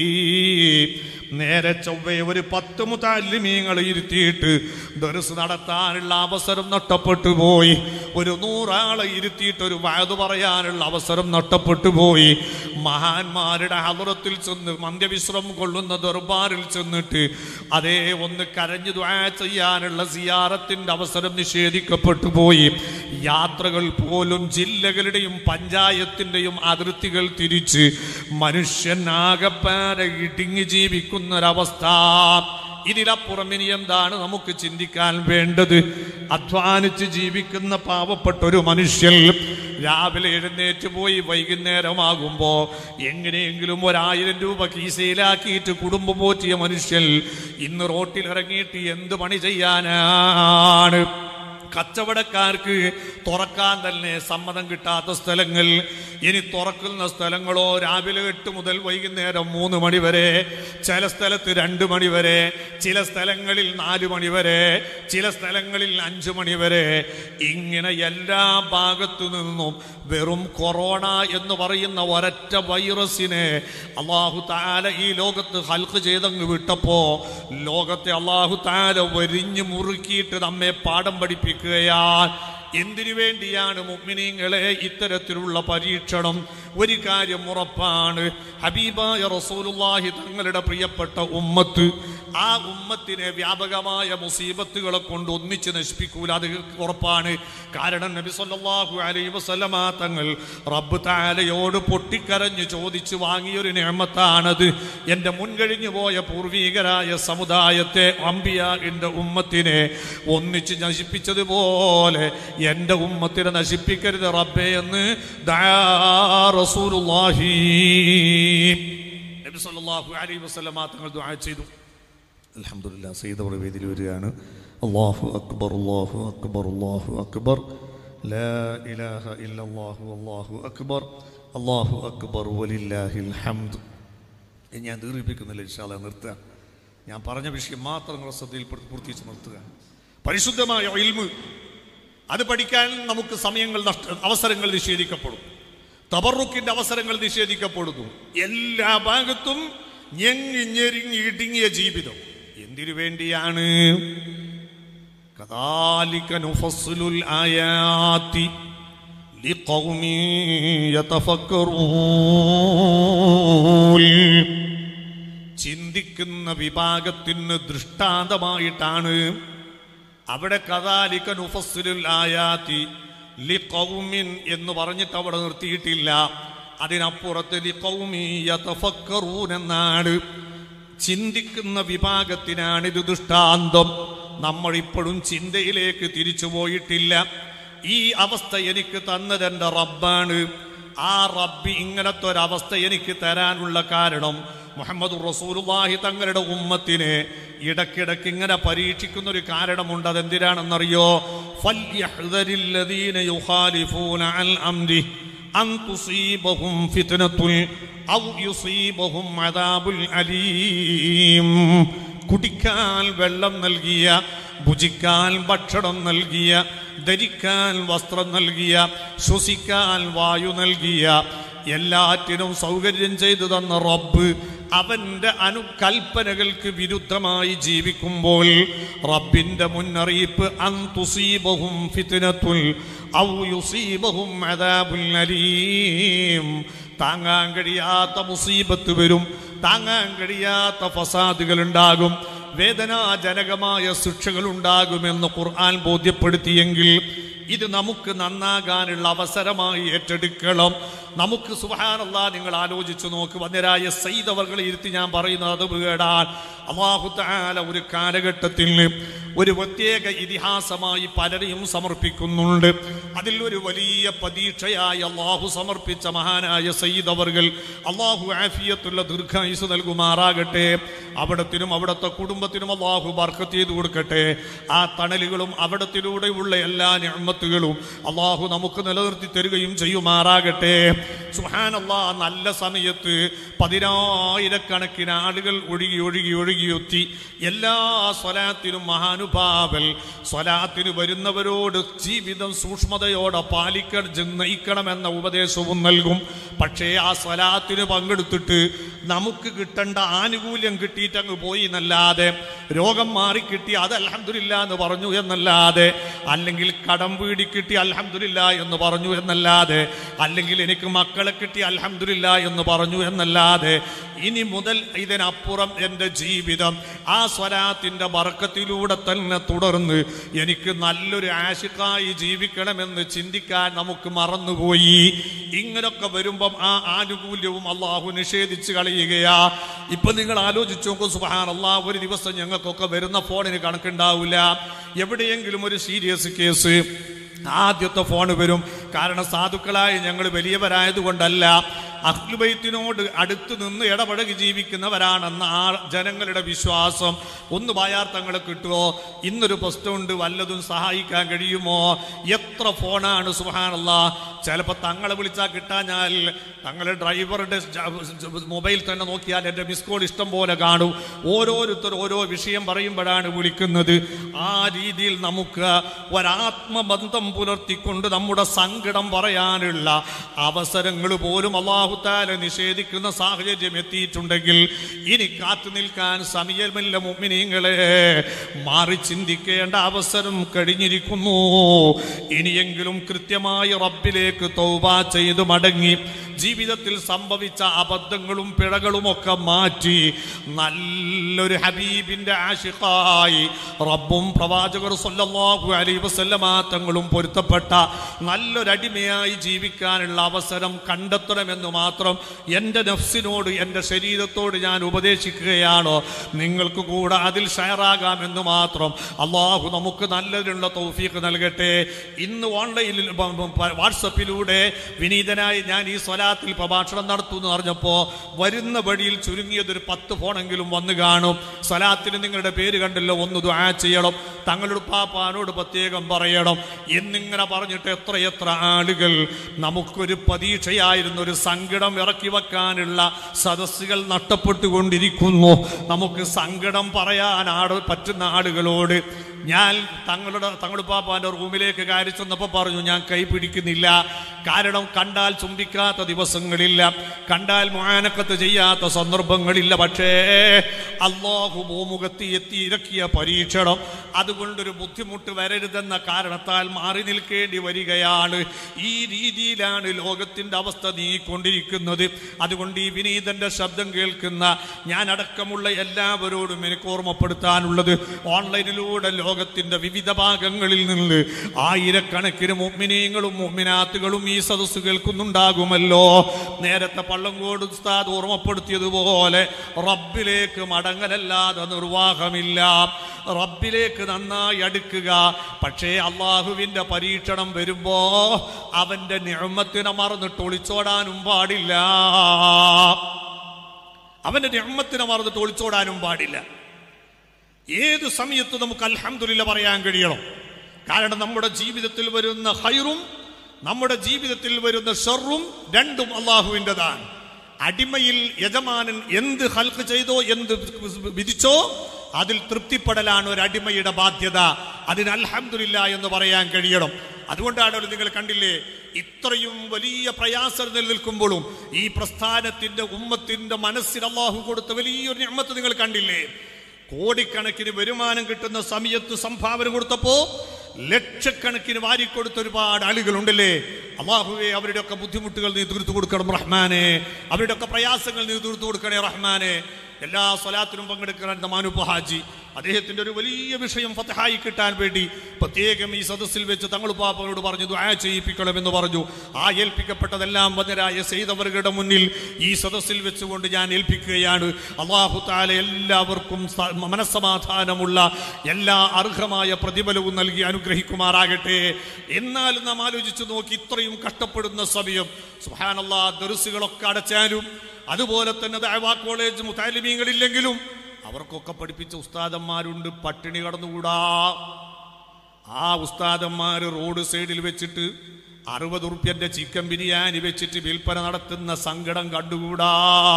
A: നേരെ ചൊവ്വെ ഒരു പത്ത് മുത്താലിമീങ്ങൾ ഇരുത്തിയിട്ട് ദർസ് നടത്താനുള്ള അവസരം നഷ്ടപ്പെട്ടു പോയി ഒരു നൂറാളെ ഇരുത്തിയിട്ട് ഒരു വയത് പറയാനുള്ള അവസരം നഷ്ടപ്പെട്ടു പോയി മഹാന്മാരുടെ ഹലറത്തിൽ ചെന്ന് മന്ത്യവിശ്രമം കൊള്ളുന്ന ദർബാറിൽ ചെന്നിട്ട് അതേ ഒന്ന് കരഞ്ഞു ദ്വാ ചെയ്യാനുള്ള സിയാറത്തിന്റെ അവസരം നിഷേധിക്കപ്പെട്ടു പോയി യാത്രകൾ പോലും ജില്ലകളുടെയും പഞ്ചായത്തിന്റെയും അതിർത്തികൾ തിരിച്ച് മനുഷ്യൻ ആകപ്പാരെ ഇടുങ്ങി ജീവിക്കുന്നൊരവസ്ഥ ഇതിലപ്പുറം ഇനി എന്താണ് നമുക്ക് ചിന്തിക്കാൻ വേണ്ടത് അധ്വാനിച്ച് ജീവിക്കുന്ന പാവപ്പെട്ട ഒരു മനുഷ്യൻ രാവിലെ എഴുന്നേറ്റ് പോയി വൈകുന്നേരമാകുമ്പോ എങ്ങനെയെങ്കിലും ഒരായിരം രൂപ കീസയിലാക്കിയിട്ട് കുടുംബം പോറ്റിയ മനുഷ്യൻ ഇന്ന് റോട്ടിൽ ഇറങ്ങിയിട്ട് എന്ത് പണി ചെയ്യാനാണ് കച്ചവടക്കാർക്ക് തുറക്കാൻ തന്നെ സമ്മതം കിട്ടാത്ത സ്ഥലങ്ങൾ ഇനി തുറക്കുന്ന സ്ഥലങ്ങളോ രാവിലെ എട്ട് മുതൽ വൈകുന്നേരം മൂന്ന് മണി വരെ ചില സ്ഥലത്ത് രണ്ട് മണി വരെ ചില സ്ഥലങ്ങളിൽ നാല് മണി വരെ ചില സ്ഥലങ്ങളിൽ അഞ്ച് മണി വരെ ഇങ്ങനെ എല്ലാ ഭാഗത്തു നിന്നും വെറും കൊറോണ എന്ന് പറയുന്ന ഒരൊറ്റ വൈറസിനെ അള്ളാഹു താല ഈ ലോകത്ത് ഹൽക്ക് ചെയ്തങ്ങ് വിട്ടപ്പോ ലോകത്തെ അള്ളാഹു താല വരിഞ്ഞു മുറുക്കിയിട്ട് നമ്മെ പാഠം പഠിപ്പിക്കുകയാണ് എന്തിനു വേണ്ടിയാണ് മുഗ്മിനീങ്ങളെ ഇത്തരത്തിലുള്ള പരീക്ഷണം ഒരു കാര്യം ഉറപ്പാണ് ഹബീബായ റസൂലുള്ളാഹി തങ്ങളുടെ പ്രിയപ്പെട്ട ഉമ്മത്ത് ആ ഉമ്മത്തിനെ വ്യാപകമായ മുസീബത്തുകളെ കൊണ്ട് ഒന്നിച്ച് നശിപ്പിക്കൂല അത് ഉറപ്പാണ് കാരണം നബി സല്ലല്ലാഹു അലൈഹി വസല്ലമ തങ്ങൾ റബ്ബ് താലയോട് പൊട്ടിക്കരഞ്ഞ് ചോദിച്ചു വാങ്ങിയൊരു നിയമത്താണത് എൻ്റെ മുൻകഴിഞ്ഞു പോയ പൂർവീകരായ സമുദായത്തെ അമ്പിയാന്റെ ഉമ്മത്തിനെ ഒന്നിച്ച് നശിപ്പിച്ചതുപോലെ എൻ്റെ ഉമ്മത്തിനെ നശിപ്പിക്കരുത് റബ്ബേ എന്ന് ദാ റസൂലുള്ളാഹി നബി സല്ലല്ലാഹു അലൈഹി വസല്ലമ തങ്ങൾ ദുആ ചെയ്തു അൽഹംദുലില്ലാ സയ്യിദ് അവർ വേദിയിൽ വരികയാണ് അല്ലാഹു അക്ബർ അല്ലാഹു അക്ബർ അല്ലാഹു അക്ബർ ലാ ഇലാഹ ഇല്ലല്ലാഹു അല്ലാഹു അക്ബർ അല്ലാഹു അക്ബർ വലില്ലാഹിൽ ഹംദ് ഇനി ഞാൻ ദീർഘിപ്പിക്കുന്നില്ല ഇൻഷാല്ല നിർത്തുക ഞാൻ പറഞ്ഞ വിഷയം മാത്രം നിങ്ങളുടെ ശ്രദ്ധയിൽ പൂർത്തീകരിച്ച് നിർത്തുക പരിശുദ്ധമായ ഇൽമ് അത് പഠിക്കാൻ നമുക്ക് സമയങ്ങൾ നഷ്ട അവസരങ്ങൾ നിഷേധിക്കപ്പെടും തബറുക്കിന്റെ അവസരങ്ങൾ നിഷേധിക്കപ്പെടുന്നു എല്ലാ ഭാഗത്തും ഞെങ്ങി ഞെരുങ്ങി ഇടുങ്ങിയ ജീവിതം എന്തിനു വേണ്ടിയാണ് കദാലിക നുഫസ്സുലുൽ ആയാതി ലിഖൗമി യതഫക്കറൂൻ ചിന്തിക്കുന്ന വിഭാഗത്തിന് ദൃഷ്ടാന്തമായിട്ടാണ് അവിടെ കഥാലിക്ക നുഫസ്സിലുൽ ആയാത്തി ലിഖൗമിൻ എന്ന് പറഞ്ഞിട്ട് അവിടെ നിർത്തിയിട്ടില്ല അതിനപ്പുറത്ത് ലിഖൗമി യതഫക്കറൂൻ എന്നാണ് ചിന്തിക്കുന്ന വിഭാഗത്തിനാണ് ഇത് ദൃഷ്ടാന്തം നമ്മൾ ഇപ്പോഴും ചിന്തയിലേക്ക് തിരിച്ചു പോയിട്ടില്ല ഈ അവസ്ഥ എനിക്ക് തന്നത് എൻ്റെ റബ്ബാണ് ആ റബ്ബി ഇങ്ങനത്തെ ഒരവസ്ഥ എനിക്ക് തരാനുള്ള കാരണം മുഹമ്മദ് റസൂലുള്ളാഹി തങ്ങളുടെ ഉമ്മത്തിനെ ഇടയ്ക്കിടയ്ക്ക് ഇങ്ങനെ പരീക്ഷിക്കുന്ന ഒരു കാരണമുണ്ട് അതെന്തിനാണെന്നറിയോ ഫല്യഹ്ദരില്ലദീന യുഖാലിഫൂന അൻ അംരി അൻ തുസീബഹും ഫിത്നത്തുൻ ഔ യുസീബഹും അദാബുൽ അലീം കുടിക്കാൻ വെള്ളം നൽകിയ ഭുജിക്കാൻ ഭക്ഷണം നൽകിയ ധരിക്കാൻ വസ്ത്രം നൽകിയ ശ്വസിക്കാൻ വായു നൽകിയ എല്ലാറ്റിനും സൗകര്യം ചെയ്തു തന്ന റബ്ബ് അവന്റെ അനുകൽപ്പനകൾക്ക് വിരുദ്ധമായി ജീവിക്കുമ്പോൾ റബ്ബിന്റെ മുന്നറിയിപ്പ് അന്തുസീബഹും ഫിത്നത്തുൽ ഔ യുസീബഹും അദാബുൽ അലീം താങ്ങാൻ കഴിയാത്ത മുസീബത്ത് വരും താങ്ങാൻ കഴിയാത്ത ഫസാദുകൾ ഉണ്ടാകും വേദനാജനകമായ ശിക്ഷകൾ ഉണ്ടാകുമെന്ന് ഖുർആൻ ബോധ്യപ്പെടുത്തിയെങ്കിൽ ഇത് നമുക്ക് നന്നാകാനുള്ള അവസരമായി ഏറ്റെടുക്കണം നമുക്ക് സുഹാനല്ല നിങ്ങൾ ആലോചിച്ചു നോക്ക് വന്നരായ സൈതവർകളെ ഇരുത്തി ഞാൻ പറയുന്നത് അത് കേടാൻ അള്ളാഹു താല ഒരു കാലഘട്ടത്തിൽ ഒരു പ്രത്യേക ഇതിഹാസമായി പലരെയും സമർപ്പിക്കുന്നുണ്ട് അതിൽ ഒരു വലിയ പ്രതീക്ഷയായി അള്ളാഹു സമർപ്പിച്ച മഹാനായ സയ്യിദവർകൾ അള്ളാഹു ആഫിയത്തുള്ള ദീർഘായുസ് നൽകുമാറാകട്ടെ അവിടത്തിനും അവിടുത്തെ കുടുംബത്തിനും അള്ളാഹു ബർക്കത്ത് ചെയ്തു കൊടുക്കട്ടെ ആ തണലുകളും അവിടത്തിലൂടെയുള്ള എല്ലാ ഞമ്മത്തുകളും അള്ളാഹു നമുക്ക് നിലനിർത്തി തരികയും ചെയ്യുമാറാകട്ടെ സുഹാനല്ലാ നല്ല സമയത്ത് പതിനായിരക്കണക്കിന് ആളുകൾ ഒഴുകി ഒഴുകി ഒഴുകിയൊത്തി എല്ലാ സ്വലാത്തിനും മഹാനുഭാവൽ സ്വലാത്തിന് വരുന്നവരോട് ജീവിതം സൂക്ഷ്മതയോടെ പാലിക്ക നയിക്കണമെന്ന ഉപദേശവും നൽകും പക്ഷേ ആ സ്വലാത്തിന് പങ്കെടുത്തിട്ട് നമുക്ക് കിട്ടേണ്ട ആനുകൂല്യം കിട്ടിയിട്ട് അങ്ങ് പോയി എന്നല്ലാതെ രോഗം മാറിക്കിട്ടി അത് അലഹമില്ല എന്ന് പറഞ്ഞു എന്നല്ലാതെ അല്ലെങ്കിൽ കടം വീടി കിട്ടി അലഹമില്ല എന്ന് പറഞ്ഞു എന്നല്ലാതെ അല്ലെങ്കിൽ എനിക്ക് മക്കളെ കിട്ടി അലഹമില്ല എന്ന് പറഞ്ഞു എന്നല്ലാതെ ഇനി മുതൽ ഇതിനപ്പുറം എൻ്റെ ജീവിതം ആ സ്വരാത്തിൻ്റെ ബർക്കത്തിലൂടെ തന്നെ തുടർന്ന് എനിക്ക് നല്ലൊരു ആശിക്കായി ജീവിക്കണമെന്ന് ചിന്തിക്കാൻ നമുക്ക് മറന്നുപോയി ഇങ്ങനൊക്കെ വരുമ്പം ആ ആനുകൂല്യവും അള്ളാഹു നിഷേധിച്ച് കളയും കഴിയുകയാ ഇപ്പൊ നിങ്ങൾ ആലോചിച്ചു നോക്കൂ സുബാനല്ല ഒരു ദിവസം ഞങ്ങൾക്കൊക്കെ വരുന്ന ഫോണിന് കണക്കുണ്ടാവില്ല എവിടെയെങ്കിലും ഒരു സീരിയസ് കേസ് ആദ്യത്തെ ഫോൺ വരും കാരണം സാധുക്കളായി ഞങ്ങൾ വലിയവരായത് കൊണ്ടല്ല അഹ്ലുബൈത്തിനോട് അടുത്ത് നിന്ന് ഇടപഴകി ജീവിക്കുന്നവരാണെന്ന ആ ജനങ്ങളുടെ വിശ്വാസം ഒന്ന് ബായാർത്ഥങ്ങൾ കിട്ടുമോ ഇന്നൊരു പ്രശ്നമുണ്ട് വല്ലതും സഹായിക്കാൻ കഴിയുമോ എത്ര ഫോണാണ് സുഹാനല്ല ചിലപ്പോൾ തങ്ങളെ വിളിച്ചാൽ കിട്ടാഞ്ഞാൽ തങ്ങളെ ഡ്രൈവറുടെ മൊബൈൽ തന്നെ നോക്കിയാൽ എൻ്റെ മിസ് കോൾ ഇഷ്ടം പോലെ കാണും ഓരോരുത്തർ ഓരോ വിഷയം പറയുമ്പോഴാണ് വിളിക്കുന്നത് ആ രീതിയിൽ നമുക്ക് ഒരാത്മബന്ധം പുലർത്തിക്കൊണ്ട് നമ്മുടെ സങ്കടം പറയാനുള്ള അവസരങ്ങൾ പോലും അള്ളാഹുത്താല നിഷേധിക്കുന്ന സാഹചര്യം എത്തിയിട്ടുണ്ടെങ്കിൽ ഇനി കാത്തു നിൽക്കാൻ സമയമില്ല മുമ്മിനീങ്ങളെ മാറി ചിന്തിക്കേണ്ട അവസരം കഴിഞ്ഞിരിക്കുന്നു ഇനിയെങ്കിലും കൃത്യമായി റബ്ബിലേക്ക് തൗബ ചെയ്ത് മടങ്ങി ജീവിതത്തിൽ സംഭവിച്ച അബദ്ധങ്ങളും പിഴകളും ഒക്കെ മാറ്റി നല്ലൊരു ഹബീബിന്റെ ആഷിഖായി റബ്ബും പ്രവാചകർ സല്ലല്ലാഹു അലൈഹി വസല്ലമ തങ്ങളും പൊരുത്തപ്പെട്ട നല്ലൊരടിമയായി ജീവിക്കാനുള്ള അവസരം കണ്ടെത്തണമെന്ന് മാത്രം എൻ്റെ നഫ്സിനോട് എൻ്റെ ശരീരത്തോട് ഞാൻ ഉപദേശിക്കുകയാണോ നിങ്ങൾക്ക് കൂടെ അതിൽ ഷെയറാകാമെന്ന് മാത്രം അള്ളാഹു നമുക്ക് നല്ലതിനുള്ള തൗഫീഖ് നൽകട്ടെ ഇന്ന് ഓൺലൈനിൽ ബ- ബ- വാട്സപ്പിലൂടെ വിനീതനായി ഞാൻ ഈ സ്വലാത്തിൽ പ്രഭാഷണം നടത്തുമെന്ന് പറഞ്ഞപ്പോ വരുന്ന വഴിയിൽ ചുരുങ്ങിയതൊരു പത്ത് ഫോണെങ്കിലും വന്നു കാണും സ്വലാത്തിന് നിങ്ങളുടെ പേര് കണ്ടല്ലോ ഒന്ന് ദുആ ചെയ്യണം തങ്ങളുടെ പാപ്പാനോട് പ്രത്യേകം പറയണം എന്നിങ്ങനെ പറഞ്ഞിട്ട് എത്രയെത്ര ആളുകൾ നമുക്കൊരു പ്രതീക്ഷയായിരുന്ന ഒരു സങ്കടം ഇറക്കി വെക്കാനുള്ള സദസ്സുകൾ നഷ്ടപ്പെട്ടുകൊണ്ടിരിക്കുന്നു നമുക്ക് സങ്കടം പറയാൻ ആട് പറ്റുന്ന ആളുകളോട് ഞാൻ തങ്ങളുടെ തങ്ങളുടെ പാപ്പാന്റെ റൂമിലേക്ക് കയറി ചെന്നപ്പോൾ പറഞ്ഞു ഞാൻ കൈ പിടിക്കുന്നില്ല കാരണം കണ്ടാൽ ചുംബിക്കാത്ത ദിവസങ്ങളില്ല കണ്ടാൽ മുഹാനക്കത്ത് ചെയ്യാത്ത സന്ദർഭങ്ങളില്ല പക്ഷേ അള്ളാഹു ഭൂമുഖത്ത് എത്തി ഇറക്കിയ പരീക്ഷണം അതുകൊണ്ടൊരു ബുദ്ധിമുട്ട് വരരുതെന്ന കാരണത്താൽ മാറി നിൽക്കേണ്ടി വരികയാണ് ഈ രീതിയിലാണ് ലോകത്തിന്റെ അവസ്ഥ നീങ്ങിക്കൊണ്ടിരിക്കുന്നത് അതുകൊണ്ട് ഈ വിനീതന്റെ ശബ്ദം കേൾക്കുന്ന ഞാൻ അടക്കമുള്ള എല്ലാവരോടും എനിക്ക് ഓർമ്മപ്പെടുത്താനുള്ളത് ഓൺലൈനിലൂടെ ലോകത്തിന്റെ വിവിധ ഭാഗങ്ങളിൽ നിന്ന് ആയിരക്കണക്കിന് മുമ്മിനീങ്ങളും മുമ്മിനാത്തുകളും ഈ സദസ്സ് കേൾക്കുന്നുണ്ടാകുമല്ലോ നേരത്തെ പള്ളങ്കോട് ഉസ്താദ് ഓർമ്മപ്പെടുത്തിയതുപോലെ റബ്ബിലേക്ക് മടങ്ങലല്ലാതെ നിർവാഹമില്ല റബ്ബിലേക്ക് നന്നായി അടുക്കുക പക്ഷേ അള്ളാഹുവിന്റെ പരീക്ഷണം വരുമ്പോ അവന്റെ നിഴമത്തിനെ മറന്നിട്ട് ഒളിച്ചോടാനും പാടില്ല അവന്റെ നിഴമത്തിനെ മറന്നിട്ട് ഒളിച്ചോടാനും പാടില്ല ഏത് സമയത്ത് നമുക്ക് അൽഹംദുലില്ല പറയാൻ കഴിയണം കാരണം നമ്മുടെ ജീവിതത്തിൽ വരുന്ന ഹൈറും നമ്മുടെ ജീവിതത്തിൽ വരുന്ന ഷെറും രണ്ടും അള്ളാഹുവിൻ്റെതാണ് അടിമയിൽ യജമാനൻ എന്ത് ഹൽക്ക് ചെയ്തോ എന്ത് വിധിച്ചോ അതിൽ തൃപ്തിപ്പെടലാണ് ഒരു അടിമയുടെ ബാധ്യത അതിന് അൽഹംദുലില്ല എന്ന് പറയാൻ കഴിയണം അതുകൊണ്ടാണ് നിങ്ങൾ കണ്ടില്ലേ ഇത്രയും വലിയ പ്രയാസം നിലനിൽക്കുമ്പോഴും ഈ പ്രസ്ഥാനത്തിന്റെ ഉമ്മത്തിന്റെ മനസ്സിൽ അള്ളാഹു കൊടുത്ത വലിയൊരു ഞമ്മത്ത് നിങ്ങൾ കണ്ടില്ലേ കോടിക്കണക്കിന് വരുമാനം കിട്ടുന്ന സമയത്ത് സംഭാവന കൊടുത്തപ്പോ ലക്ഷക്കണക്കിന് വാരിക്കൊടുത്ത ഒരുപാട് ആളുകളുണ്ടല്ലേ അള്ളാഹുവെ അവരുടെയൊക്കെ ബുദ്ധിമുട്ടുകൾ നീ തീർത്തു കൊടുക്കണം റഹ്മാനെ അവരുടെയൊക്കെ പ്രയാസങ്ങൾ നീ തീർത്തു കൊടുക്കണേ റഹ്മാനെ എല്ലാ സ്വലാത്തിനും പങ്കെടുക്കാൻ മാനുപ്പ ഹാജി അദ്ദേഹത്തിന്റെ ഒരു വലിയ വിഷയം ഫതഹായി കിട്ടാൻ വേണ്ടി പ്രത്യേകം ഈ സദസ്സിൽ വെച്ച് തങ്ങൾ പാപ്പനോട് പറഞ്ഞു ദുആ ചെയ്യിപ്പിക്കണമെന്ന് പറഞ്ഞു ആ ഏൽപ്പിക്കപ്പെട്ടതെല്ലാം വന്നരായ ചെയ്തവരുടെ മുന്നിൽ ഈ സദസ്സിൽ വെച്ചുകൊണ്ട് ഞാൻ ഏൽപ്പിക്കുകയാണ് അള്ളാഹു താല എല്ലാവർക്കും സ- മനസ്സമാധാനമുള്ള എല്ലാ അർഹമായ പ്രതിഫലവും നൽകി അനുഗ്രഹിക്കുമാറാകട്ടെ എന്നാലും നാം ആലോചിച്ചു നോക്കി ഇത്രയും കഷ്ടപ്പെടുന്ന സമയം സുഹാനല്ലാ ദർസുകളൊക്കെ അടച്ചാലും അതുപോലെ തന്നെ ദഅവാ കോളേജ് മുത്താലിമീങ്ങളില്ലെങ്കിലും അവർക്കൊക്കെ പഠിപ്പിച്ച ഉസ്താദന്മാരുണ്ട് പട്ടിണി കടന്നുകൂടാ ആ ഉസ്താദന്മാർ റോഡ് സൈഡിൽ വെച്ചിട്ട് അറുപത് ഉറുപ്യന്റെ ചിക്കൻ ബിരിയാണി വെച്ചിട്ട് വിൽപ്പന നടത്തുന്ന സങ്കടം കണ്ടുകൂടാ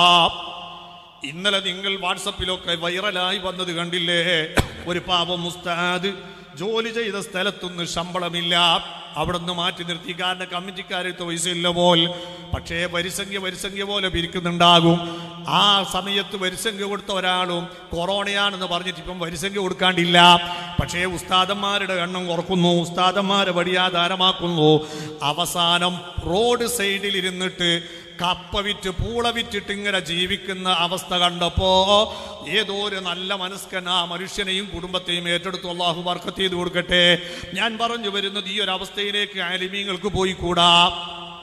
A: ഇന്നലെ നിങ്ങൾ വാട്സപ്പിലൊക്കെ വൈറലായി വന്നത് കണ്ടില്ലേ ഒരു പാപം ഉസ്താദ് ജോലി ചെയ്ത സ്ഥലത്തൊന്നും ശമ്പളമില്ല അവിടെ നിന്ന് മാറ്റി നിർത്തി കാരണം കമ്മിറ്റിക്കാരത്ത് പൈസ ഇല്ല പോൽ പക്ഷേ വരിസംഖ്യ വരിസംഖ്യ പോലെ പിരിക്കുന്നുണ്ടാകും ആ സമയത്ത് വരിസംഖ്യ കൊടുത്ത ഒരാളും കൊറോണയാണെന്ന് പറഞ്ഞിട്ട് ഇപ്പം വരിസംഖ്യ കൊടുക്കാണ്ടില്ല പക്ഷേ ഉസ്താദന്മാരുടെ എണ്ണം കുറക്കുന്നു ഉസ്താദന്മാരെ വടിയാധാരമാക്കുന്നു അവസാനം റോഡ് സൈഡിൽ ഇരുന്നിട്ട് കപ്പ വിറ്റ് പൂള വിറ്റിട്ട് ഇങ്ങനെ ജീവിക്കുന്ന അവസ്ഥ കണ്ടപ്പോ ഏതോ ഒരു നല്ല മനസ്കൻ ആ മനുഷ്യനെയും കുടുംബത്തെയും ഏറ്റെടുത്ത് അള്ളാഹു വർക്കത്ത് ചെയ്ത് കൊടുക്കട്ടെ ഞാൻ പറഞ്ഞു വരുന്നത് ഈ ഒരു അവസ്ഥയിലേക്ക് ആലിമീങ്ങൾക്ക് പോയി കൂടാ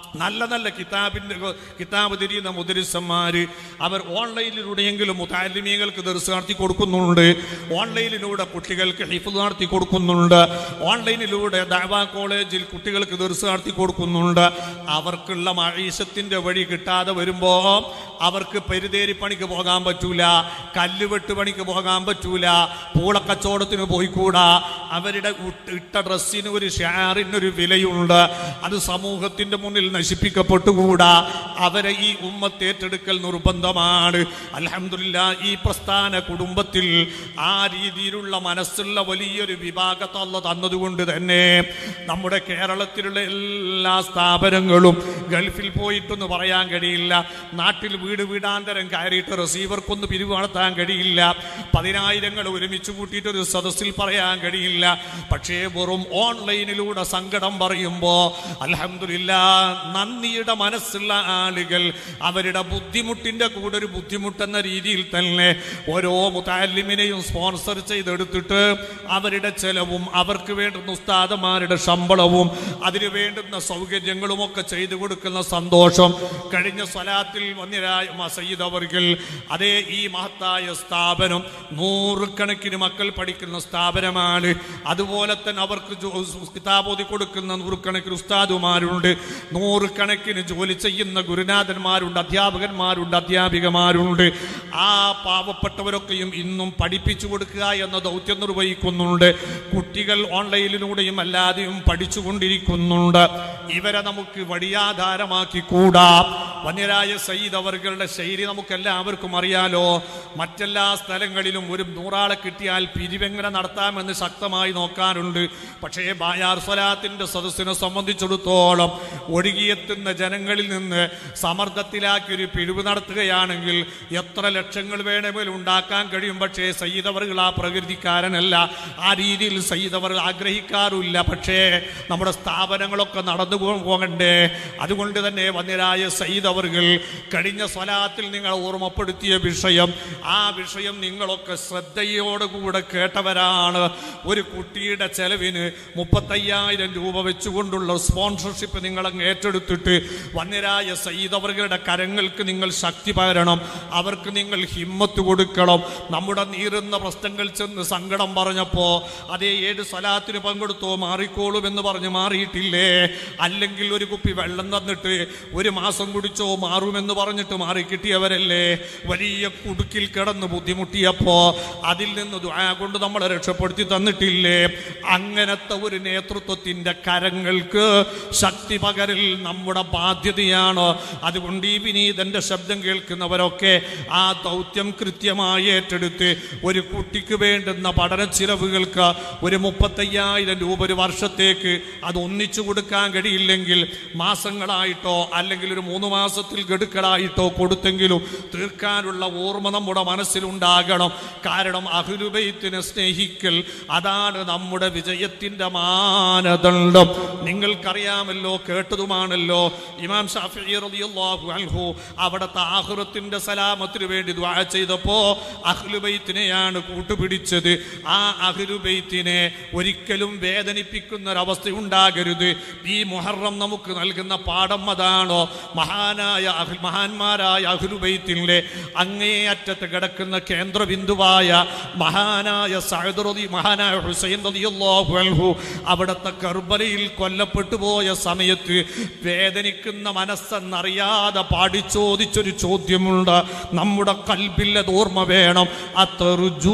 A: നല്ല നല്ല കിതാബിൻ്റെ കിതാബ് തിരിയുന്ന മുദരിസന്മാര് അവർ ഓൺലൈനിലൂടെയെങ്കിലും മുതാലിമീങ്ങൾക്ക് ദർസ് നടത്തി കൊടുക്കുന്നുണ്ട് ഓൺലൈനിലൂടെ കുട്ടികൾക്ക് ഹിഫ് നടത്തി കൊടുക്കുന്നുണ്ട് ഓൺലൈനിലൂടെ ദാവ കോളേജിൽ കുട്ടികൾക്ക് ദർസ് നടത്തി കൊടുക്കുന്നുണ്ട് അവർക്കുള്ള മഴീശത്തിന്റെ വഴി കിട്ടാതെ വരുമ്പോ അവർക്ക് പെരുതേരി പണിക്ക് പോകാൻ പറ്റൂല കല്ലുവെട്ട് പണിക്ക് പോകാൻ പറ്റൂല പൂളക്കച്ചവടത്തിന് പോയിക്കൂടാ അവരുടെ ഉട്ട് ഇട്ട ഡ്രസ്സിന് ഒരു ഷെയറിനൊരു വിലയുണ്ട് അത് സമൂഹത്തിന്റെ മുന്നിൽ നശിപ്പിക്കപ്പെട്ടുകൂടാ അവരെ ഈ ഉമ്മത്ത് ഏറ്റെടുക്കൽ നിർബന്ധമാണ് അലഹമില്ല ഈ പ്രസ്ഥാന കുടുംബത്തിൽ ആ രീതിയിലുള്ള മനസ്സുള്ള വലിയൊരു വിഭാഗത്തെ അല്ല തന്നതുകൊണ്ട് തന്നെ നമ്മുടെ കേരളത്തിലുള്ള എല്ലാ സ്ഥാപനങ്ങളും ഗൾഫിൽ പോയിട്ടൊന്ന് പറയാൻ കഴിയില്ല നാട്ടിൽ വീട് വീടാന്തരം കയറിയിട്ട് റിസീവർക്കൊന്ന് പിരിവ് നടത്താൻ കഴിയില്ല പതിനായിരങ്ങൾ ഒരുമിച്ച് കൂട്ടിയിട്ട് ഒരു സദസ്സിൽ പറയാൻ കഴിയില്ല പക്ഷേ വെറും ഓൺലൈനിലൂടെ സങ്കടം പറയുമ്പോ അലഹമില്ല നന്ദിയുടെ മനസ്സുള്ള ആളുകൾ അവരുടെ ബുദ്ധിമുട്ടിന്റെ കൂടെ ഒരു ബുദ്ധിമുട്ടെന്ന രീതിയിൽ തന്നെ ഓരോ മുത്താലിമിനെയും സ്പോൺസർ ചെയ്തെടുത്തിട്ട് അവരുടെ ചെലവും അവർക്ക് വേണ്ടുന്ന ഉസ്താദമാരുടെ ശമ്പളവും അതിന് വേണ്ടുന്ന സൗകര്യങ്ങളും ഒക്കെ ചെയ്തു കൊടുക്കുന്ന സന്തോഷം കഴിഞ്ഞ സ്വലാത്തിൽ വന്യരായ സയ്യിദ് അവർകൾ അതേ ഈ മഹത്തായ സ്ഥാപനം നൂറുകണക്കിന് മക്കൾ പഠിക്കുന്ന സ്ഥാപനമാണ് അതുപോലെ തന്നെ അവർക്ക് ജോ- കിതാബോധി കൊടുക്കുന്ന നൂറുകണക്കിന് ഉസ്താദുമാരുണ്ട് നൂറുകണക്കിന് ജോലി ചെയ്യുന്ന ഗുരുനാഥന്മാരുണ്ട് അധ്യാപകന്മാരുണ്ട് അധ്യാപികമാരുണ്ട് ആ പാവപ്പെട്ടവരൊക്കെയും ഇന്നും പഠിപ്പിച്ചു കൊടുക്കുക എന്ന ദൗത്യം നിർവഹിക്കുന്നുണ്ട് കുട്ടികൾ ഓൺലൈനിലൂടെയും അല്ലാതെയും പഠിച്ചുകൊണ്ടിരിക്കുന്നുണ്ട് ഇവരെ നമുക്ക് വഴിയാധാരമാക്കി കൂടാ വന്യരായ സയ്യിദ് അവர்களுടെ ശൈലി നമുക്ക് എല്ലാവർക്കും അറിയാലോ മറ്റെല്ലാ സ്ഥലങ്ങളിലും ഒരു നൂറാളെ കിട്ടിയാൽ പിരിവെങ്ങനെ നടത്താമെന്ന് ശക്തമായി നോക്കാറുണ്ട് പക്ഷേ ബായാർ സ്വലാത്തിന്റെ സദസ്സിനെ സംബന്ധിച്ചിടത്തോളം ഒഴുകിയെത്തുന്ന ജനങ്ങളിൽ നിന്ന് സമ്മർദ്ദത്തിലാക്കി ഒരു പിരിവ് നടത്തുകയാണെങ്കിൽ എത്ര ലക്ഷങ്ങൾ വേണമെങ്കിലും ഉണ്ടാക്കാൻ കഴിയും പക്ഷേ സയ്യിദവറുകൾ ആ പ്രകൃതിക്കാരനല്ല ആ രീതിയിൽ സയ്യിദവർ ആഗ്രഹിക്കാറില്ല പക്ഷേ നമ്മുടെ സ്ഥാപനങ്ങളൊക്കെ നടന്നു പോ- പോകണ്ടേ അതുകൊണ്ട് തന്നെ വന്യരായ സയ്യിദ് അവർകൾ കഴിഞ്ഞ സ്വലാത്തിൽ നിങ്ങൾ ഓർമ്മപ്പെടുത്തിയ വിഷയം ആ വിഷയം നിങ്ങളൊക്കെ ശ്രദ്ധയോടുകൂടെ കേട്ടവരാണ് ഒരു കുട്ടിയുടെ ചെലവിന് മുപ്പത്തയ്യായിരം രൂപ വെച്ചുകൊണ്ടുള്ള സ്പോൺസർഷിപ്പ് നിങ്ങൾ അങ്ങ് ഏറ്റെടുത്തിട്ട് വന്യരായ സയ്യിദ് അവരുടെ കരങ്ങൾക്ക് നിങ്ങൾ ശക്തി പകരണം അവർക്ക് നിങ്ങൾ ഹിമ്മത്ത് കൊടുക്കണം നമ്മുടെ നീറുന്ന പ്രശ്നങ്ങൾ ചെന്ന് സങ്കടം പറഞ്ഞപ്പോ അതേ ഏഴ് സ്വലാത്തിന് പങ്കെടുത്തോ മാറിക്കോളും എന്ന് പറഞ്ഞ് മാറിയിട്ടില്ലേ അല്ലെങ്കിൽ ഒരു കുപ്പി വെള്ളം തന്നിട്ട് ഒരു മാസം കുടിച്ചോ മാറുമെന്ന് പറഞ്ഞിട്ട് മാറി കിട്ടിയവരല്ലേ വലിയ കുടുക്കിൽ കിടന്ന് ബുദ്ധിമുട്ടിയപ്പോ അതിൽ നിന്ന് ദുആ കൊണ്ട് നമ്മളെ രക്ഷപ്പെടുത്തി തന്നിട്ടില്ലേ അങ്ങനത്തെ ഒരു നേതൃത്വത്തിന്റെ കരങ്ങൾക്ക് ശക്തി പകരൽ നമ്മുടെ ബാധ്യതയാണ് അതുകൊണ്ട് ഈ വിനീതന്റെ ശബ്ദം കേൾക്കുന്നവരൊക്കെ ആ ദൗത്യം കൃത്യമായി ഏറ്റെടുത്ത് ഒരു കുട്ടിക്ക് വേണ്ടുന്ന പഠന ചിലവുകൾക്ക് ഒരു മുപ്പത്തയ്യായിരം രൂപ ഒരു വർഷത്തേക്ക് അത് ഒന്നിച്ചു കൊടുക്കാൻ കഴിയില്ലെങ്കിൽ മാസങ്ങളായിട്ടോ അല്ലെങ്കിൽ ഒരു മൂന്ന് മാസത്തിൽ ഗഡുക്കളായിട്ടോ കൊടുത്തെങ്കിലും തീർക്കാനുള്ള ഓർമ്മ നമ്മുടെ മനസ്സിലുണ്ടാകണം കാരണം അഹുലുബൈത്തിനെ സ്നേഹിക്കൽ അതാണ് നമ്മുടെ വിജയത്തിന്റെ മാനദണ്ഡം നിങ്ങൾക്കറിയാമല്ലോ കേട്ടതുമാണല്ലോ ഇമാം ഷാഫി റളിയല്ലാഹു അൻഹു അവിടുത്തെ ആഹുറത്തിന്റെ സലാമത്തിന് വേണ്ടി ദ്വാ ചെയ്തപ്പോ അഹ്ലുബൈത്തിനെയാണ് കൂട്ടുപിടിച്ചത് ആ അഹ്ലുബൈത്തിനെ ഒരിക്കലും വേദനിപ്പിക്കുന്ന ഒരവസ്ഥ ഉണ്ടാകരുത് ഈ മുഹറം നമുക്ക് നൽകുന്ന പാഠം അതാണോ മഹാനായ അഹ് മഹാന്മാരായ അഹ്ലുബൈത്തിലെ അങ്ങേയറ്റത്ത് കിടക്കുന്ന കേന്ദ്രബിന്ദുവായ മഹാനായ സഅദ് റളി മഹാനായ ഹുസൈൻ റളിയല്ലാഹു അൻഹു അവിടുത്തെ കർബലയിൽ കൊല്ലപ്പെട്ടു പോയ സമയത്ത് വേദനിക്കുന്ന മനസ്സെന്നറിയാതെ പാടിച്ചോദിച്ചൊരു ചോദ്യമുണ്ട് നമ്മുടെ കൽബിൽ അത് ഓർമ്മ വേണം അത്തറുജു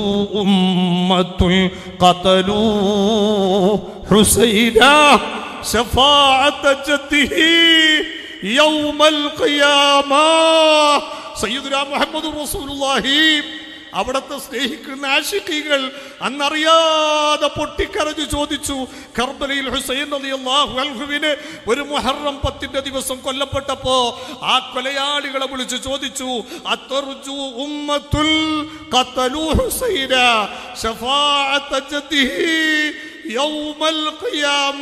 A: ഉമ്മത്തുൽ ഖതലൂ ഹുസൈന ശഫാഅത ജദ്ദിഹി യൗമൽ ഖിയാമ സയ്യിദുനാ മുഹമ്മദ് റസൂലുള്ളാഹി അവിടത്തെ സ്നേഹിക്കുന്ന ആഷിഖികൾ അന്നറിയാതെ പൊട്ടിക്കരഞ്ഞു ചോദിച്ചു കർബലയിൽ ഹുസൈൻ റളിയല്ലാഹു അൻഹുവിന് ഒരു മുഹറം പത്തിന്റെ ദിവസം കൊല്ലപ്പെട്ടപ്പോ ആ കൊലയാളികളെ വിളിച്ചു ചോദിച്ചു അത്തർജു ഉമ്മത്തുൽ ഖതലു ഹുസൈന ശഫാഅത ജദ്ദിഹി യൗമൽ ഖിയാമ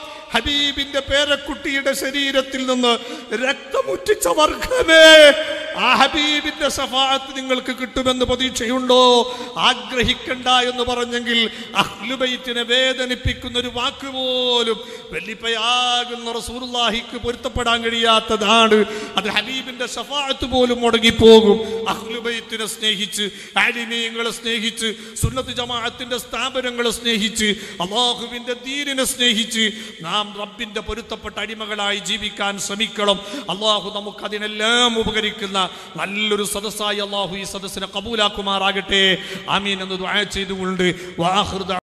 A: ഹബീബിന്റെ പേരക്കുട്ടിയുടെ ശരീരത്തിൽ നിന്ന് രക്തമുറ്റിച്ച വർഗമേ ആ ഹബീബിന്റെ സഫാത്ത് നിങ്ങൾക്ക് കിട്ടുമെന്ന് പ്രതീക്ഷയുണ്ടോ ആഗ്രഹിക്കണ്ട എന്ന് പറഞ്ഞെങ്കിൽ അഹ്ലുബൈത്തിനെ വേദനിപ്പിക്കുന്ന ഒരു വാക്ക് പോലും വെല്ലിപ്പയാകുന്ന റസൂലുള്ളാഹിക്ക് പൊരുത്തപ്പെടാൻ കഴിയാത്തതാണ് അത് ഹബീബിന്റെ സഫാത്ത് പോലും മുടങ്ങിപ്പോകും അഹ്ലുബൈത്തിനെ സ്നേഹിച്ച് ആലിമീങ്ങളെ സ്നേഹിച്ച് സുന്നത്ത് ജമാഅത്തിന്റെ സ്ഥാപനങ്ങളെ സ്നേഹിച്ച് അള്ളാഹുവിന്റെ ദീനിനെ സ്നേഹിച്ച് നാം റബ്ബിന്റെ പൊരുത്തപ്പെട്ട അടിമകളായി ജീവിക്കാൻ ശ്രമിക്കണം അള്ളാഹു നമുക്ക് അതിനെല്ലാം ഉപകരിക്കുന്ന നല്ലൊരു സദസ്സായി അള്ളാഹു ഈ സദസ്സിനെ കബൂലാക്കുമാറാകട്ടെ ആമീൻ എന്ന് ദുആ ചെയ്തുകൊണ്ട് വാഹൃദ